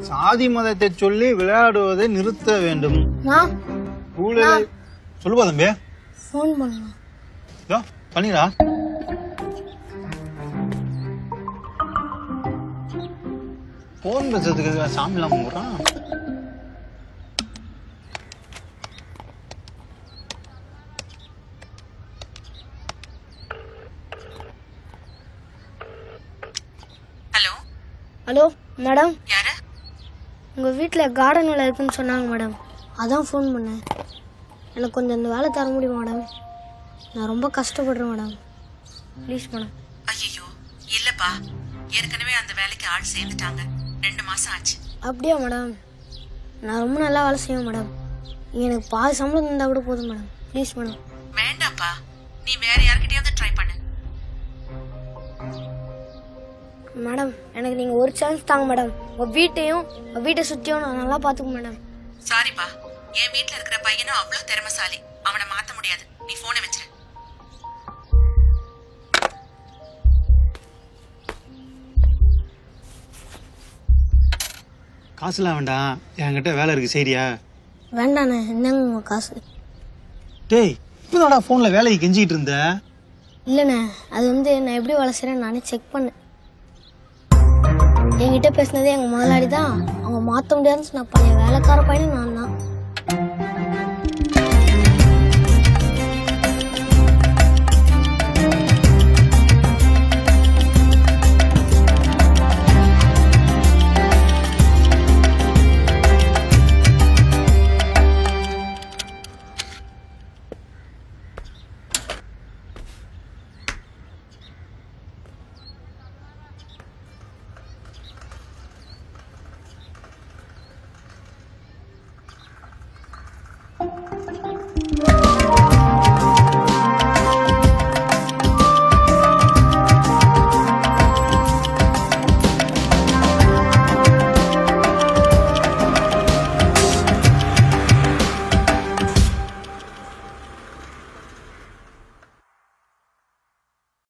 சாதி மதத்தை சொல்லி விளையாடுவதை நிறுத்த வேண்டும் நான் ஊழலை சொல்லுப்பா தம்பி ஃபோன் பண்ணலாம் இதோ, பண்ணிடா போன் பேசுறதுக்கு சாமி இல்லாம கும்பிட்றான் ஹலோ ஹலோ மேடம் யாரு உங்கள் வீட்டில் கார்டன் வேலை இருக்குன்னு சொன்னாங்க மேடம் அதான் ஃபோன் பண்ணேன் எனக்கு கொஞ்சம் இந்த வேலை தர முடியுமா மேடம் நான் ரொம்ப கஷ்டப்படுறேன் மேடம் ப்ளீஸ் மேடம் ஐயோ இல்லப்பா ஏற்கனவே அந்த வேலைக்கு ஆள் சேர்ந்துட்டாங்க ரெண்டு மாசம் ஆச்சு அப்படியா மேடம் நான் ரொம்ப நல்லா வேலை செய்வேன் மேடம் எனக்கு பாதி சம்பளம் தந்தால் கூட போதும் மேடம் ப்ளீஸ் மேடம் வேண்டாம்ப்பா நீ வேற யார்கிட்டயாவது ட்ரை பண்ணு மேடம் எனக்கு நீங்கள் ஒரு சான்ஸ் தாங்க மேடம் உங்கள் வீட்டையும் உங்கள் வீட்டை சுற்றியும் நான் நல்லா பார்த்துக்க மேடம் சாரிப்பா என் வீட்ல இருக்கிற பையனும் அவ்வளவு திறமைசாலி அவனை மாத்த முடியாது நீ போனை வச்சிரு காசுலாம் வேண்டாம் என்கிட்ட வேலை இருக்கு சரியா வேண்டாண்ணே என்னங்க உங்கள் காசு டேய் இப்போதாடா ஃபோனில் வேலைக்கு கெஞ்சிக்கிட்டு இருந்த இல்லைண்ணே அது வந்து நான் எப்படி வேலை செய்கிறேன்னு நானே செக் பண்ணேன் என்கிட்ட பேசினதே எங்கள் முதலாளி தான் அவங்க மாற்ற முடியாதுன்னு சொன்ன பழைய வேலைக்கார பையனும் நான் தான்